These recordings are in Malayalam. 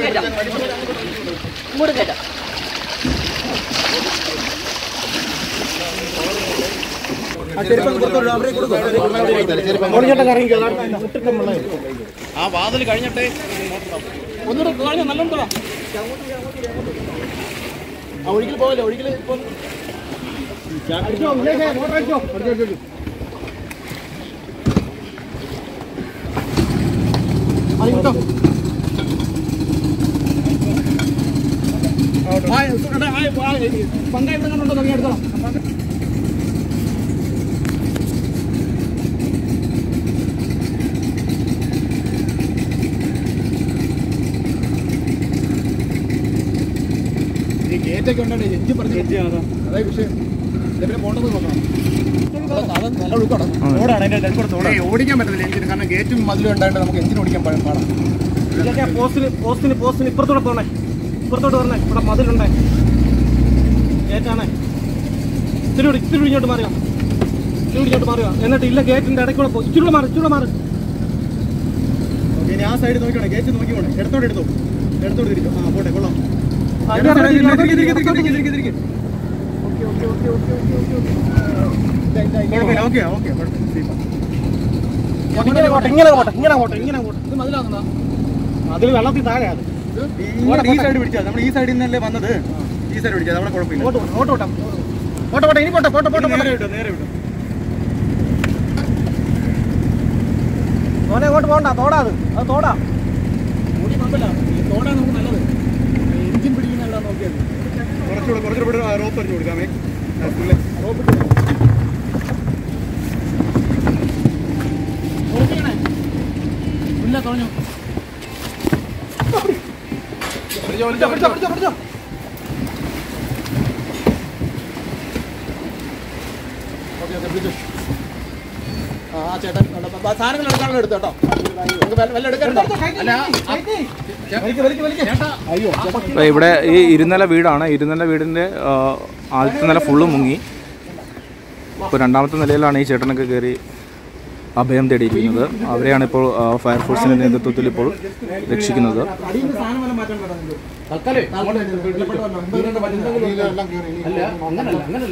കയറ്റാം ഇങ്ങോട്ട് കയറ്റാം ആ വാതിൽ കഴിഞ്ഞിട്ടേ ഒന്നുകൂടെ കളഞ്ഞ നല്ലോണം ഒഴുകിൽ പോവല്ലേ ഒഴുകിൽ ഇപ്പം പങ്ക ഇവിടെ കണ്ടുണ്ടോ തുടങ്ങി എടുത്തോളാം ഈ ഗേറ്റൊക്കെ ഉണ്ടോ എഞ്ചിൻ പറഞ്ഞു അതായത് വിഷയം ഇതിനെ പോകേണ്ടത് നോക്കണം ഏയ് ഓടിക്കാൻ പറ്റത്തില്ല എഞ്ചിന് കാരണം ഗേറ്റും മതിലും ഉണ്ടായിട്ട് നമുക്ക് എഞ്ചിൻ ഓടിക്കാൻ പാടാം പാടാം ഇതൊക്കെ പോസ്റ്റിന് പോസ്റ്റിന് പോസ്റ്റിന് ഇപ്പുറത്തോടെ പോണേ ഇപ്പുറത്തോട്ട് വരണേ ഇവിടെ മതിലുണ്ടേ ഗേറ്റാണേ ഇത്തിരി കൂടി ഇത്തിരി കൂടി ഇങ്ങോട്ട് മാറുക ഇത്തിരി കൂടി ഇങ്ങോട്ട് മാറുക എന്നിട്ട് ഇല്ല ഗേറ്റിന്റെ ഇടയ്ക്ക് കൂടെ പോ ഇച്ചിരി കൂടെ മാറി ഇച്ചിരി കൂടെ മാറി ഓക്കെ ഇനി ആ സൈഡ് നോക്കിക്കോണേ ഗേറ്റ് നോക്കി പോണേ ഇടത്തോടെ എടുത്തോ ഇടത്തോടെ തിരിക്കും ആ പോട്ടെ കൊള്ളാം ആ, ഇങ്ങോട്ട് ഇടത്തോടെ തിരിക്ക്, തിരിക്ക്, തിരിക്ക്, തിരിക്ക്, തിരിക്ക്, തിരിക്ക്, തിരിക്ക്, തിരിക്ക്. Okay, okay, okay, okay, okay, okay, okay. കുഴപ്പമില്ല, ഓക്കെ, ഓക്കെ, കുഴപ്പമില്ല, safe ആ. ഇങ്ങനെ പോട്ടെ ഇങ്ങനെ പോട്ടെ ഇങ്ങനെ പോട്ടെ ഇങ്ങനെ പോട്ടെ ഇത് മതിലാകുന്നതാ അതിൽ വെള്ളത്തിൽ താഴെ അത് ഇങ്ങോട്ട് ഈ സൈഡ് പിടിച്ചാൽ നമ്മൾ ഈ സൈഡിൽ നിന്നല്ലേ വന്നത് ഈ സൈഡ് പിടിച്ചാൽ അവിടെ കുഴപ്പമില്ല ഓട്ട് ഓട്ട് ഓട്ടാം പോട്ടെ പോട്ടെ ഇനി പോട്ടെ പോട്ടെ പോട്ടെ പോട്ടെ നേരെ വിട്ടോ നേരെ വിട്ടോ മോനെ അങ്ങോട്ട് പോകണ്ട തോടാ അത് അത് തോടാ ഓടി കുഴപ്പമില്ല ഈ തോടാ നമുക്ക് നല്ലത് എഞ്ചിൻ പിടിക്കുന്നല്ല നോക്കിയാൽ കുറച്ചുകൂടെ കുറച്ചുകൂടെ റോപ്പ് എറിഞ്ഞു കൊടുക്കാമേ റോപ്പ് നോക്കിയാണേ ഇല്ല തുഴഞ്ഞു പിടിച്ചോ പിടിച്ചോ പിടിച്ചോ പിടിച്ചോ ഓക്കെ ഓക്കെ പിടിച്ചു ആ ആ ചേട്ടൻ കണ്ടോ. ആ സാധനങ്ങൾ എടുക്കാനുള്ള എടുത്തു കേട്ടോ നമുക്ക് വല്ല- വല്ല എടുക്കണ്ടോ അല്ല ആ- വലിക്ക് വലിക്ക് വലിക്ക് ചേട്ടാ അയ്യോ അപ്പോൾ ഇവിടെ ഈ ഇരുനില വീടാണ് ഇരുനില വീടിൻ്റെ ആ, ആദ്യത്തെ നില ഫുള്ള് മുങ്ങി ഇപ്പോൾ രണ്ടാമത്തെ നിലയിലാണ് ഈ ചേട്ടനൊക്കെ കയറി അഭയം തേടിയിരിക്കുന്നത് അവരെയാണ് ഇപ്പോൾ ആ, ഫയർഫോഴ്സിൻ്റെ നേതൃത്വത്തിൽ ഇപ്പോൾ രക്ഷിക്കുന്നത് അടിയിൽ നിന്ന് സാധനം വല്ല മാറ്റാൻ കേട്ടോ നിങ്ങൾക്ക് തൽക്കാലം അല്ല അങ്ങനല്ല അങ്ങനല്ല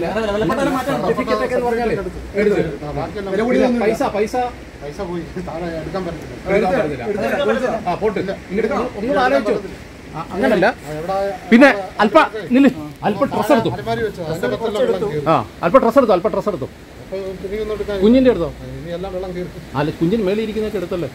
പൈസ പൈസ പൈസ പോയി എടുക്കാൻ പറ്റില്ല ആ പോട്ട് ഒന്നും ആലോചിച്ചു അങ്ങനല്ല പിന്നെ അല്പ നില്ല് അല്പ ഡ്രസ് എടുത്തു ആ അല്പ ഡ്രസ് എടുത്തു അല്പ ഡ്രസ് എടുത്തു കുഞ്ഞിന്റെ എടുത്തോ അല്ല കുഞ്ഞിന് മേളിൽ ഇരിക്കുന്നൊക്കെ എടുത്തല്ലേ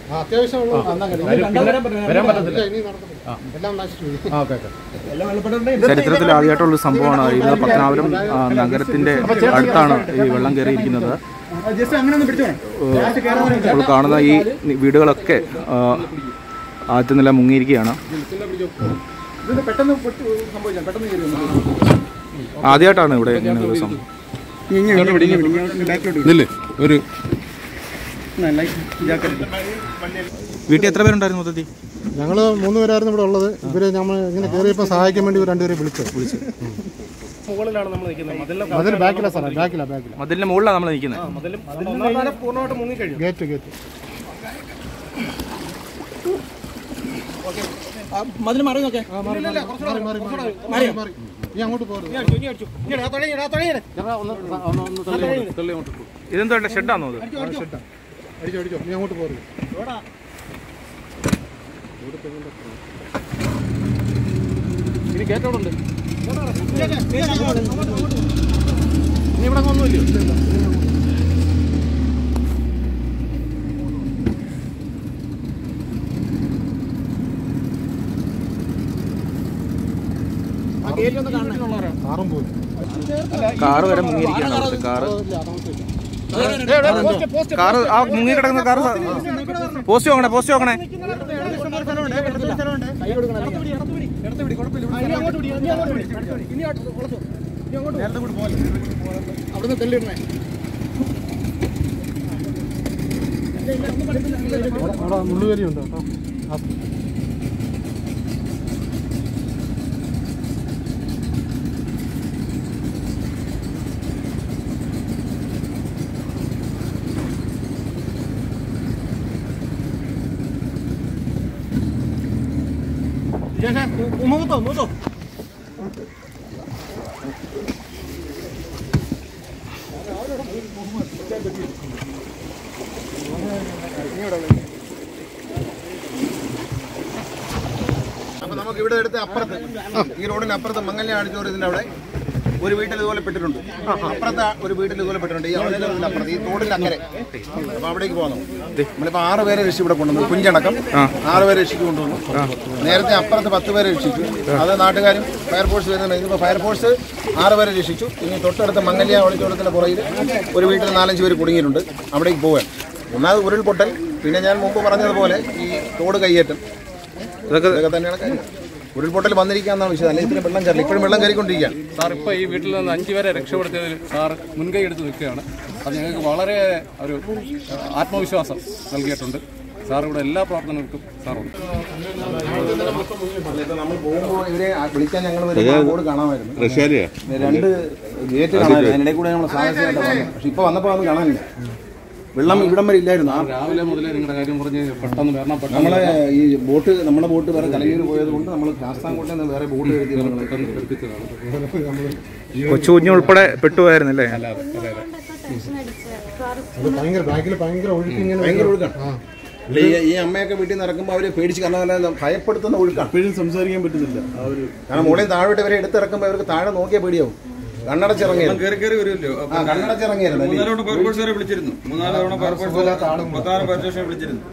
വരാൻ പറ്റത്തില്ല ആ ഓക്കെ ഓക്കെ ചരിത്രത്തിൽ ആദ്യമായിട്ടുള്ള സംഭവമാണ് ഇന്ന് പത്തനാപുരം ആ, നഗരത്തിൻ്റെ അടുത്താണ് ഈ വെള്ളം കയറിയിരിക്കുന്നത് ജസ്റ്റ് അങ്ങനെ ഒന്ന് പിടിച്ചോ ഇപ്പോൾ കാണുന്ന ഈ വീടുകളൊക്കെ ആ, ആദ്യത്തെ നില മുങ്ങിയിരിക്കുകയാണ് ഇത് പെട്ടെന്ന് പൊട്ടി സംഭവിച്ചാൽ പെട്ടെന്ന് കയറി വന്നു ആദ്യമായിട്ടാണ് ഇവിടെ ഇങ്ങനെ ഒരു സംഭവം നില്ല് ഒരു വീട്ടിൽ എത്ര പേരുണ്ടായിരുന്നു മൊത്തത്തിൽ ഞങ്ങൾ മൂന്ന് പേരായിരുന്നു ഇവിടെ ഉള്ളത് ഇവര് നമ്മൾ ഇങ്ങനെ കയറിയപ്പോൾ സഹായിക്കാൻ വേണ്ടി ഇവർ രണ്ടുപേരെ വിളിച്ചു വിളിച്ചു മുകളിലാണ് നമ്മൾ നിൽക്കുന്നത് മതിലിന്റെ അതിൽ ബാക്കില സാറേ ബാക്കില ബാക്കില മതിലിൻ്റെ മുകളിലാണ് നമ്മൾ നിൽക്കുന്നത് മതിലും ഒന്നാം താരം പൂർണ്ണമായിട്ട് മുങ്ങിക്കഴിഞ്ഞു ഗേറ്റ് ഗേറ്റ് മതിൽ മാറി നോക്കേ മാറി മാറി നീ അങ്ങോട്ട് പോരുത് ഇതെന്തോ ഷെഡാണോ അത് അടിച്ചോ അടിച്ചോ നീ അങ്ങോട്ട് പോരുത് ഇനി കേട്ടോടുണ്ട് ഇനി ഇവിടെ ഒന്നുമില്ല കാറും പോയി കാറ് വരെ മുങ്ങിയിരിക്കുകയാണ് അവിടുത്തെ കാറ് പോസ്റ്റ് കാറ് ആ മുങ്ങി കിടക്കുന്ന കാറ് പോസ്റ്റ് നോക്കണേ പോസ്റ്റ് നോക്കണേ അവിടുന്ന് തെല്ലിടണേ അവിടെ മുള്ളുകരി ഉണ്ട് കേട്ടോ ആ മൂത്തോ മൂത്തോ അപ്പൊ നമുക്ക് ഇവിടെ എടുത്ത് അപ്പുറത്ത് ഈ റോഡിന് അപ്പുറത്ത് മംഗല്യ ആഡിറ്റോറിയത്തിന്റെ അവിടെ ഒരു വീട്ടിൽ ഇതുപോലെ പെട്ടിട്ടുണ്ട് അപ്പുറത്ത് ഒരു വീട്ടിൽ ഇതുപോലെ പെട്ടിട്ടുണ്ട് ഈ അവരുടെ അപ്പുറത്ത് ഈ തോടിന്റെ അങ്ങനെ അപ്പൊ അവിടേക്ക് പോകുന്നു നമ്മളിപ്പോ ആറ് പേരെ രക്ഷിച്ച് ഇവിടെ കൊണ്ടുവന്നു കുഞ്ചടക്കം ആറ് പേരെ രക്ഷിച്ച് കൊണ്ടുവന്നു നേരത്തെ അപ്പുറത്ത് പത്ത് പേരെ രക്ഷിച്ചു അത് നാട്ടുകാരും ഫയർഫോഴ്സ് വരുന്നുണ്ട് ഇതിപ്പോ ഫയർഫോഴ്സ് ആറ് പേരെ രക്ഷിച്ചു ഇനി തൊട്ടടുത്ത മംഗല്യ ഒളിച്ചോടത്തിന്റെ പുറകിൽ ഒരു വീട്ടിൽ നാലഞ്ച് പേര് കുടുങ്ങിയിട്ടുണ്ട് അവിടേക്ക് പോവാൻ ഒന്നാമത് ഉരുൾപൊട്ടൽ പിന്നെ ഞാൻ മുമ്പ് പറഞ്ഞതുപോലെ ഈ തോട് കയ്യേറ്റം ഇതൊക്കെ ഇതൊക്കെ തന്നെയാണ് കാര്യം ഉരുൾപൊട്ടൽ വന്നിരിക്കാന്നാണ് വിഷയം അല്ലെങ്കിൽ ഇത്രയും വെള്ളം കയറില്ല ഇപ്പോഴും വെള്ളം കയറിക്കൊണ്ടിരിക്കുകയാണ് സാർ ഇപ്പോൾ ഈ വീട്ടിൽ നിന്ന് അഞ്ച് പേരെ രക്ഷപ്പെടുത്തിയതിൽ സാർ മുൻകൈ എടുത്ത് നിൽക്കുകയാണ് അത് ഞങ്ങൾക്ക് വളരെ ഒരു ഏഹ്, ആത്മവിശ്വാസം നൽകിയിട്ടുണ്ട് സാർ ഇവിടെ എല്ലാ പ്രവർത്തനങ്ങൾക്കും സാറുണ്ട് ഇപ്പൊ നമ്മൾ പോകുമ്പോൾ ഇവരെ വിളിക്കാൻ ഞങ്ങൾ ബോർഡ് കാണാമായിരുന്നു രണ്ട് ഗേറ്റ് കാണാമായിരുന്നു അതിനിടെ കൂടെ നമ്മൾ സാഹസികമായിട്ട് വന്നു പക്ഷെ ഇപ്പൊ വന്നപ്പോൾ അത് കാണാനില്ല വെള്ളം ഇവിടം വരെ ഇല്ലായിരുന്നു ആ രാവിലെ മുതലേ നിങ്ങളുടെ കാര്യം പറഞ്ഞ് പെട്ടെന്ന് വരണം പെട്ടെന്ന് നമ്മളെ ഈ ബോട്ട് നമ്മുടെ ബോട്ട് വേറെ കലയൂർ പോയത് കൊണ്ട് നമ്മൾ ശാസ്താംകോട്ടയിൽ നിന്ന് വേറെ ബോട്ട് കയറ്റി പെട്ടെന്ന് എടുപ്പിച്ചതാണ് കൊച്ചു കുഞ്ഞു ഉൾപ്പെടെ പെട്ടുപോയായിരുന്നല്ലേ അല്ലാതെ അതെ അതെ ടെൻഷൻ അടിച്ച് കാറ് അത് ഭയങ്കര ബാക്കിൽ ഭയങ്കര ഒഴുക്ക് ഇങ്ങനെ ഭയങ്കര ഒഴുക്കാണ് ഈ ഈ അമ്മയൊക്കെ വീട്ടിൽ നിന്ന് ഇറക്കുമ്പോൾ അവര് പേടിച്ച് കാരണം ഭയപ്പെടുത്തുന്ന ഒഴുക്കാണ് ഇപ്പോഴും സംസാരിക്കാൻ പറ്റുന്നില്ല ആ ഒരു കാരണം മുകളിൽ താഴോട്ട് ഇവരെ എടുത്തിറക്കുമ്പോൾ അവർക്ക് താഴെ നോക്കിയാൽ പേടിയാവും കണ്ണടച്ചിറങ്ങിയത് കയറി കയറി വരുമല്ലോ ആ കണ്ണടച്ചിറങ്ങിയായിരുന്നു മൂന്നാല് തവണ ഫയർഫോഴ്സുകാരെ വിളിച്ചിരുന്നു മൂന്നാല് തവണ ഫയർഫോഴ്സ് പത്താറ് ഫയർ സ്റ്റേഷനെ വിളിച്ചിരുന്നു